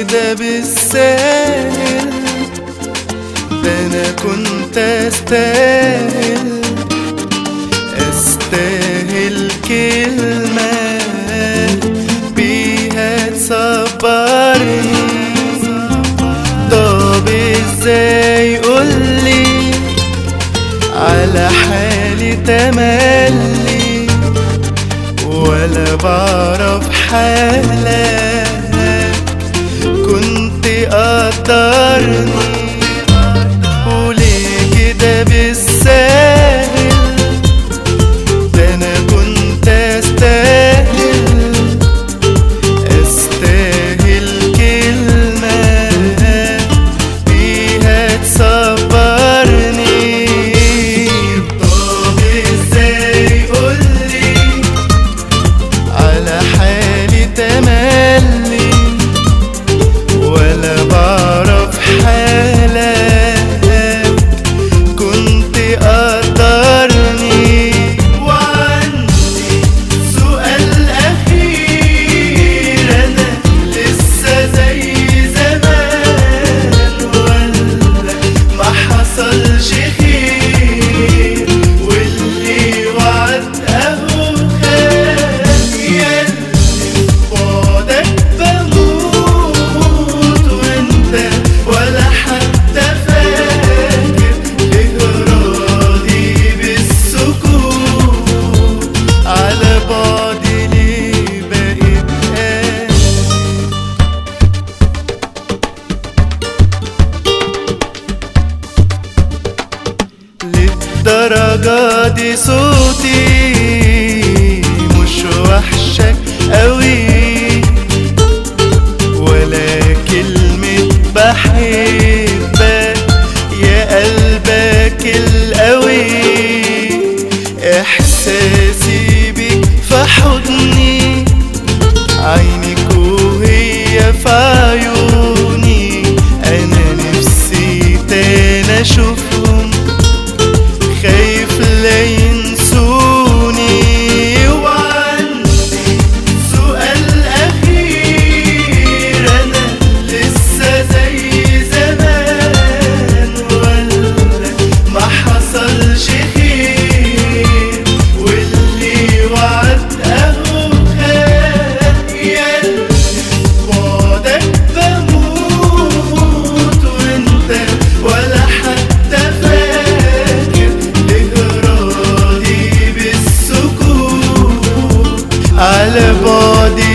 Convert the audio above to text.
كده بالساهل ده انا كنت استاهل استاهل كلمة بيها تصبرني طب ازاي قولي على حالي تملي ولا بعرف حالك كنت قدرني وليه كده بالساهل ده انا كنت استاهل استاهل كلمة بيها تصبرني طب ازاي قولي على حالي تملي ولا بعرف حالك كنت قدرني وعندي سؤال أخير أنا لسه زي زمان ولا ما حصلش خير واللي وعد أهو خان ياللي بعدك بموت وانت ولا حتى فاكر ليه راضي بالسكوت على بعدي ليه بقيت قاسي للدرجة دي صوتي مش وحشك قوي ولا كلمة بحبك يا قلبك القوي احساسي بيك في حضني عينك وهي في عيوني انا نفسي تاني اشوفهم خايف لا ينسوني وعندي سؤال أخير أنا لسه زي زمان ولا ما حصلش خير واللي وعد أهو خان ياللي بعدك بموت وانت ولا حتى فاكر ليه راضي بالسكوت على بعدي